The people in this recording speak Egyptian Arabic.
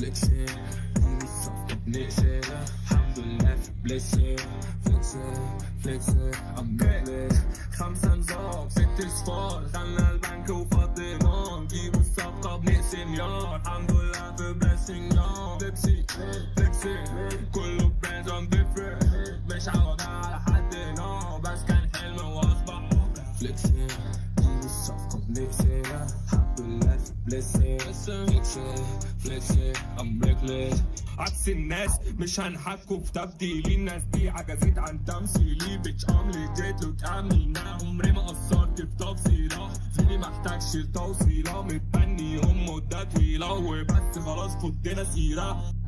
flexing ايدي الصفقة بنقسم الحمد لله في بليسing flexing flexing I'm reckless خمسة نظام ست صفار دخلنا البنك وفضينا نجيب الصفقة بنقسم يا الحمد لله في blessing يا بيبسي flexing كله براندز I'm different مش عوضها على حد هنا بس كان حلم واصبح flexing ايدي الصفقة بنقسم الحمد لله في blessing flexing flexing I'm reckless عكس الناس مش هنحكوا في تبديلي الناس دي عجزت عن تمثيلي بيتش ام ليجيت لوك امينة عمري ما قصرت في تفصيلة زميلي محتاجش توصيلة متبني هم مدة طويلة وبس خلاص فضينا سيرة